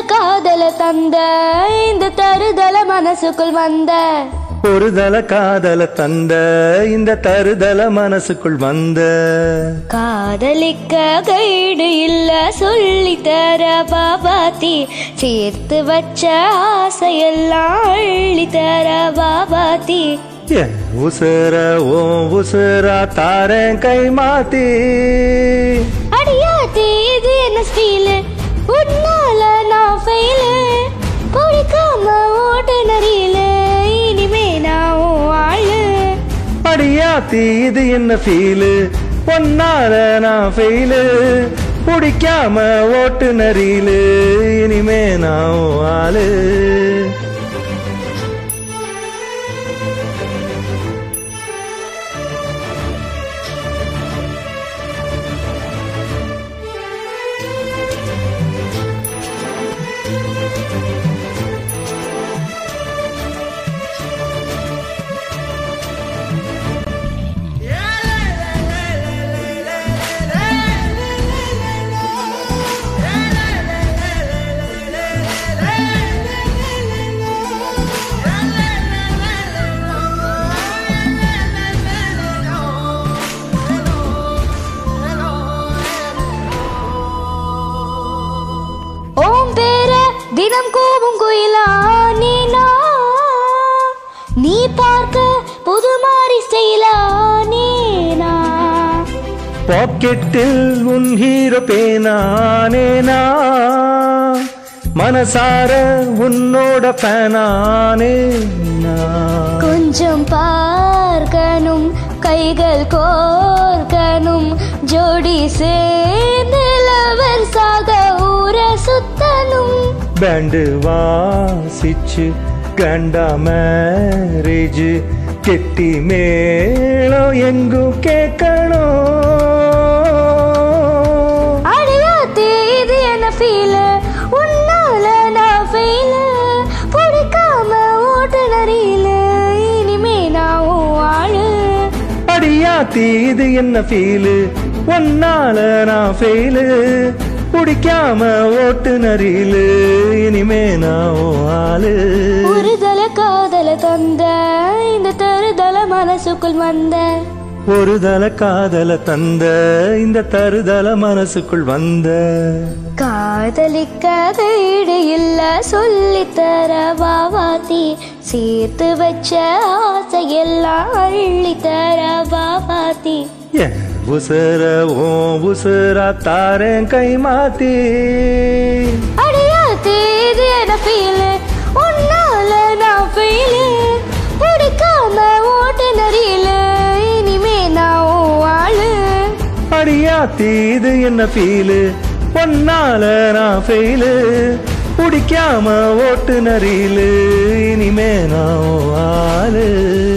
காதல தந்த இந்த தருதல மனசுக்குள் வந்த ஒரு தல காதல தந்த இந்த தருதல மனசுக்குள் வந்த காதலிக்க கைடு இல்ல சொல்லி தர பாபாத்தி சேர்த்து வச்ச ஆசையெல்லாம் அள்ளி தர பாபாத்தி என் உசுர ஓ உசுரா தாரேன் கை மாத்தி அடியாத்தி இது என்ன ஸ்டீலு உன்னால நான் ஃபெயிலு பிடிக்காம ஓட்டு நரியில இனிமே நான் உன் ஆளு அடியாத்தி இது என்ன ஃபீலு பொன்னால நான் ஃபெயிலு பிடிக்காம ஓட்டு நரியிலு இனிமே நான் உன் ஆளு ஓம் பேர தினம் கூவும் குயிலா நீனா நீ பார்க்க புது மாறி ஸ்டைலா நீனா பாக்கெட்டில் உன் ஹீரோ பேனானேனா மனசார உன்னோட ஃபேனானே நான் கொஞ்சம் பார்க்கணும் கைகள் கோர்க்கணும் ஜோடி சேர்ந்து லவர் சாக ஊர சுத்தணும் பேண்டு வாசிச்சு கண்டா மேரேஜ் கெட்டி மேளம் எங்கும் கேட்கணும் அடையாத்தி இது என்ன ஃபீல் உன்னால நான் ஃபெயில் பிடிக்காம ஓட்டுநரியில இனிமே நான் உன் ஆளு அடியாத்தி இது என்ன ஃபீலு ஒன்னால நான் ஃபெயிலு பிடிக்காம ஓட்டு நரியிலு இனிமே நான் உன் ஆளு ஒரு தல காதல தந்த இந்த தருதல மனசுக்குள் வந்த ஒரு தல காதல தந்த இந்த தருதல மனசுக்குள் வந்த காதலிக்க கைடு இல்ல சொல்லித்தர பாவாத்தி சேர்த்து வச்ச ஆசையெல்லாம் அள்ளி தர பாவாத்தி என் உசுர ஓ உசுரா தாரேன் கை மாத்தி அடையாத்தி இது என்ன ஃபீல் உன்னால நான் ஃபீல் பிடிக்காம ஓட்டு நரியில இனிமே நான் உன் ஆளு அடியாத்தி இது என்ன ஃபீலு பொன்னால நான் ஃபெயிலு பிடிக்காம ஓட்டு நரியிலு இனிமே நான் உன் ஆளு